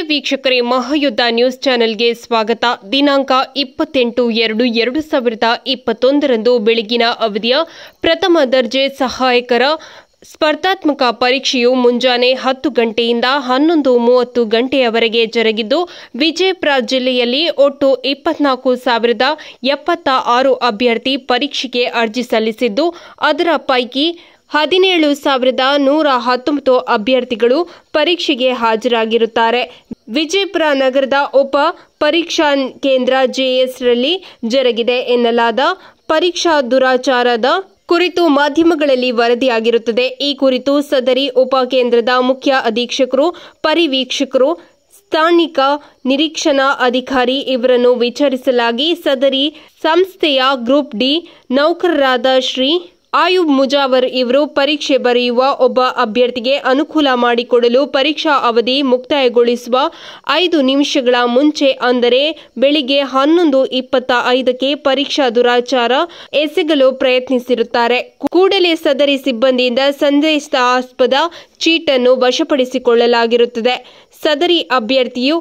ವೀಕ್ಷಕರೇ ಮಹಾಯುದ್ಧ ನ್ಯೂಸ್ ಚಾನೆಲ್ಗೆ ಸ್ವಾಗತ ದಿನಾಂಕ ಇಪ್ಪತ್ತೆಂಟು ಎರಡು ಎರಡು ಸಾವಿರದ ಇಪ್ಪತ್ತೊಂದರಂದು ಬೆಳಗಿನ ಅವಧಿಯ ಪ್ರಥಮ ದರ್ಜೆ ಸಹಾಯಕರ ಸ್ಪರ್ಧಾತ್ಮಕ ಪರೀಕ್ಷೆಯು ಮುಂಜಾನೆ ಹತ್ತು ಗಂಟೆಯಿಂದ ಹನ್ನೊಂದು ಮೂವತ್ತು ಗಂಟೆಯವರೆಗೆ ಜರುಗಿದ್ದು ವಿಜಯಪುರ ಜಿಲ್ಲೆಯಲ್ಲಿ ಒಟ್ಟು ಇಪ್ಪತ್ನಾಲ್ಕು ಸಾವಿರದ ಎಪ್ಪತ್ತ ಆರು ಅಭ್ಯರ್ಥಿ ಪರೀಕ್ಷೆಗೆ ಅರ್ಜಿ ಸಲ್ಲಿಸಿದ್ದು ಅದರ ಪೈಕಿ ಹದಿನೇಳು ಸಾವಿರದ ನೂರ ಹತ್ತೊಂಬತ್ತು ಅಭ್ಯರ್ಥಿಗಳು ಪರೀಕ್ಷೆಗೆ ಹಾಜರಾಗಿರುತ್ತಾರೆ ವಿಜಯಪುರ ನಗರದ ಉಪ ಪರೀಕ್ಷಾ ಕೇಂದ್ರ ಜೆಎಸ್ರಲ್ಲಿ ಜರುಗಿದೆ ಎನ್ನಲಾದ ಪರೀಕ್ಷಾ ದುರಾಚಾರದ ಕುರಿತು ಮಾಧ್ಯಮಗಳಲ್ಲಿ ವರದಿಯಾಗಿರುತ್ತದೆ ಈ ಕುರಿತು ಸದರಿ ಉಪಕೇಂದ್ರದ ಮುಖ್ಯ ಅಧೀಕ್ಷಕರು ಪರಿವೀಕ್ಷಕರು ಸ್ಥಾನಿಕ ನಿರೀಕ್ಷಣಾ ಅಧಿಕಾರಿ ಇವರನ್ನು ವಿಚಾರಿಸಲಾಗಿ ಸದರಿ ಸಂಸ್ಥೆಯ ಗ್ರೂಪ್ ಡಿ ನೌಕರರಾದ ಶ್ರೀ ಆಯುಬ್ ಮುಜಾವರ್ ಇವರು ಪರೀಕ್ಷೆ ಬರೆಯುವ ಒಬ್ಬ ಅಭ್ಯರ್ಥಿಗೆ ಅನುಕೂಲ ಮಾಡಿಕೊಡಲು ಪರೀಕ್ಷಾ ಅವಧಿ ಮುಕ್ತಾಯಗೊಳಿಸುವ ಐದು ನಿಮಿಷಗಳ ಮುಂಚೆ ಅಂದರೆ ಬೆಳಿಗ್ಗೆ ಹನ್ನೊಂದು ಇಪ್ಪತ್ತ ಐದಕ್ಕೆ ಪರೀಕ್ಷಾ ದುರಾಚಾರ ಎಸಗಲು ಪ್ರಯತ್ನಿಸಿರುತ್ತಾರೆ ಕೂಡಲೇ ಸದರಿ ಸಿಬ್ಬಂದಿಯಿಂದ ಸಂದೇಶಾಸ್ಪದ ಚೀಟನ್ನು ವಶಪಡಿಸಿಕೊಳ್ಳಲಾಗಿರುತ್ತದೆ ಸದರಿ ಅಭ್ಯರ್ಥಿಯು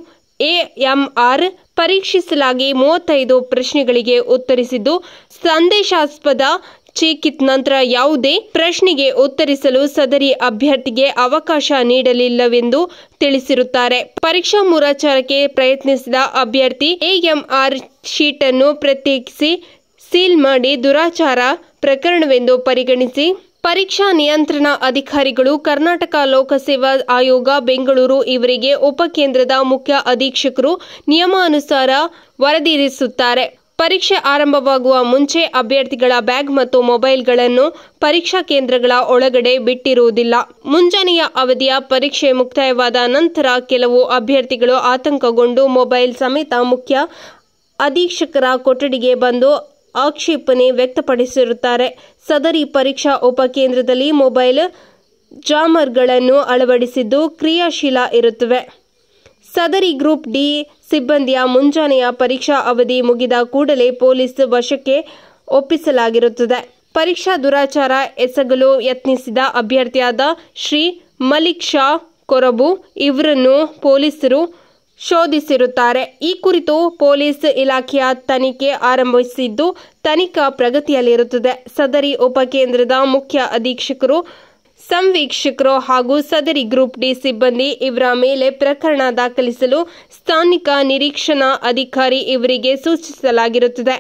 ಎಎಂಆರ್ ಪರೀಕ್ಷಿಸಲಾಗಿ ಮೂವತ್ತೈದು ಪ್ರಶ್ನೆಗಳಿಗೆ ಉತ್ತರಿಸಿದ್ದು ಸಂದೇಶಾಸ್ಪದ ಚೀಕಿತ್ ನಂತರ ಯಾವುದೇ ಪ್ರಶ್ನೆಗೆ ಉತ್ತರಿಸಲು ಸದರಿ ಅಭ್ಯರ್ಥಿಗೆ ಅವಕಾಶ ನೀಡಲಿಲ್ಲವೆಂದು ತಿಳಿಸಿರುತ್ತಾರೆ ಪರೀಕ್ಷಾ ಮೂರಾಚಾರಕ್ಕೆ ಪ್ರಯತ್ನಿಸಿದ ಅಭ್ಯರ್ಥಿ ಎಎಂಆರ್ ಶೀಟ್ ಅನ್ನು ಪ್ರತ್ಯೇಕಿಸಿ ಸೀಲ್ ಮಾಡಿ ದುರಾಚಾರ ಪ್ರಕರಣವೆಂದು ಪರಿಗಣಿಸಿ ಪರೀಕ್ಷಾ ನಿಯಂತ್ರಣ ಅಧಿಕಾರಿಗಳು ಕರ್ನಾಟಕ ಲೋಕಸೇವಾ ಆಯೋಗ ಬೆಂಗಳೂರು ಇವರಿಗೆ ಉಪಕೇಂದ್ರದ ಮುಖ್ಯ ಅಧೀಕ್ಷಕರು ನಿಯಮಾನುಸಾರ ವರದಿರಿಸುತ್ತಾರೆ ಪರೀಕ್ಷೆ ಆರಂಭವಾಗುವ ಮುಂಚೆ ಅಭ್ಯರ್ಥಿಗಳ ಬ್ಯಾಗ್ ಮತ್ತು ಮೊಬೈಲ್ಗಳನ್ನು ಪರೀಕ್ಷಾ ಕೇಂದ್ರಗಳ ಒಳಗಡೆ ಬಿಟ್ಟಿರುವುದಿಲ್ಲ ಮುಂಜಾನೆಯ ಅವಧಿಯ ಪರೀಕ್ಷೆ ಮುಕ್ತಾಯವಾದ ನಂತರ ಕೆಲವು ಅಭ್ಯರ್ಥಿಗಳು ಆತಂಕಗೊಂಡು ಮೊಬೈಲ್ ಸಮೇತ ಮುಖ್ಯ ಅಧೀಕ್ಷಕರ ಕೊಠಡಿಗೆ ಬಂದು ಆಕ್ಷೇಪಣೆ ವ್ಯಕ್ತಪಡಿಸಿರುತ್ತಾರೆ ಸದರಿ ಪರೀಕ್ಷಾ ಉಪಕೇಂದ್ರದಲ್ಲಿ ಮೊಬೈಲ್ ಜಾಮರ್ಗಳನ್ನು ಅಳವಡಿಸಿದ್ದು ಕ್ರಿಯಾಶೀಲ ಇರುತ್ತವೆ ಸದರಿ ಗ್ರೂಪ್ ಡಿ ಸಿಬ್ಬಂದಿಯ ಮುಂಜಾನೆಯ ಪರೀಕ್ಷಾ ಅವಧಿ ಮುಗಿದ ಕೂಡಲೇ ಪೊಲೀಸ್ ವಶಕ್ಕೆ ಒಪ್ಪಿಸಲಾಗಿರುತ್ತದೆ ಪರೀಕ್ಷಾ ದುರಾಚಾರ ಎಸಗಲು ಯತ್ನಿಸಿದ ಅಭ್ಯರ್ಥಿಯಾದ ಶ್ರೀ ಮಲಿಕ್ ಶಾ ಕೊರಬು ಇವರನ್ನು ಪೊಲೀಸರು ಶೋಧಿಸಿರುತ್ತಾರೆ ಈ ಕುರಿತು ಪೊಲೀಸ್ ಇಲಾಖೆಯ ತನಿಖೆ ಆರಂಭಿಸಿದ್ದು ತನಿಖಾ ಪ್ರಗತಿಯಲ್ಲಿರುತ್ತದೆ ಸದರಿ ಉಪಕೇಂದ್ರದ ಮುಖ್ಯ ಅಧೀಕ್ಷಕರು ಸಂವೀಕ್ಷಕರು ಹಾಗೂ ಸದರಿ ಗ್ರೂಪ್ ಡಿ ಸಿಬ್ಬಂದಿ ಇವರ ಮೇಲೆ ಪ್ರಕರಣ ದಾಖಲಿಸಲು ಸ್ಥಾನಿಕ ನಿರೀಕ್ಷಣಾ ಅಧಿಕಾರಿ ಇವರಿಗೆ ಸೂಚಿಸಲಾಗಿರುತ್ತದೆ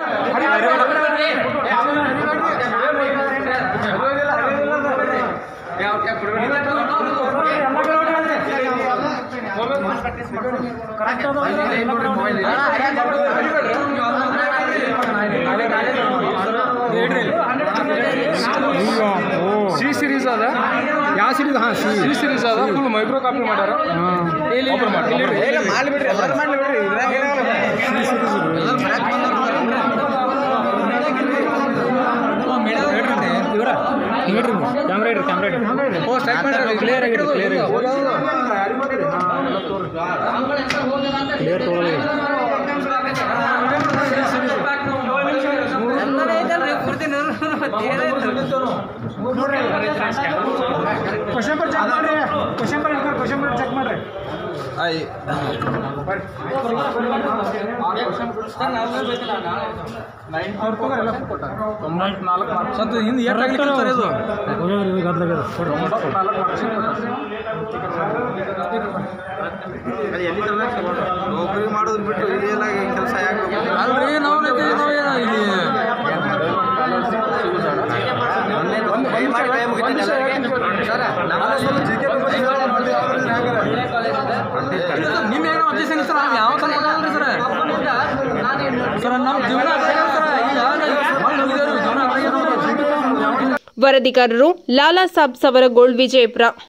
ಸಿ ಸಿರೀಸ್ ಅದ ಯಾವ ಸಿರೀಸ್ ಹಾಂ ಸಿ ಸಿ ಸಿರೀಸ್ ಅದ ಫುಲ್ ಮೈಕ್ರೋ ಕಾಪಿ ಮಾಡ್ಯಾರ ಒಬ್ರು ಮಾಡಿ, ಒಬ್ರು ಮಾಡಿ. ಇವರ ನೋಡ್ರಿ ಕ್ಯಾಮ್ರಾ ಇಡ್ರಿ ಕ್ಯಾಮ್ರಾ ಇಡ್ರಿ ಓ ಸ್ಟ್ರೈಕ್ ಮಾಡ್ರಿ ಕ್ಲಿಯರ್ ಆಗಿರಿ ಕ್ಲಿಯರ್ ಆಗಿ ಕ್ಲಿಯರ್ ತೊಗೊಳ್ಳಿ ಕ್ವಶನ್ ಪೇಪರ್ ಚೆಕ್ ಮಾಡ್ರಿ question paper question paper check ಮಾಡ್ರಿ ಅವ್ರು ತಗೋರಿ ಎಲ್ಲ ಕೊಟ್ಟಾರ ತೊಂಬತ್ನಾಲ್ಕು ಮಾರ್ಕ್ಸ್ ಸತ್ ಹಿಂದೆ ಎಷ್ಟು ಆಗ್ಲಿಕ್ಕೆ ಸರ್ ಇದು ತೊಂಬತ್ನಾಲ್ಕು ಮಾರ್ಕ್ಸ್ ನೌಕರಿ ಮಾಡೋದು ಬಿಟ್ಟು ಇದೆಲ್ಲ ಕೆಲಸ ಯಾಕೆ ಅಲ್ರಿ ನಾವು ನಾವು ಏನೋ ಇಲ್ಲಿ ಕೈ ಮಾಡಿ ಕೈ ಮುಗಿತೀನಿ ನಿಮ್ಮ ಏನೋ ಅಬ್ಜೆಕ್ಷನ್ ಸರ್ ನಾವು ಯಾವ ಸಲ ಮಾಡಲ್ರಿ ಸರ್ ಸರ್ ನಮ್ಮ ಜೀವನ ಅದಾಗ್ಯದ ಸರ್ ಈಗ ನಾವು ಮಾಡಿ ಹೋಗಿದ್ದೇವ್ರಿ ಜೀವನ ಅದಾಗ್ಯದ ನೋಡ್ರಿ. ವರದಿಗಾರರು ಲಾಲಾ ಸಾಬ್ ಸವರಗೋಳ್ ವಿಜಯಪುರ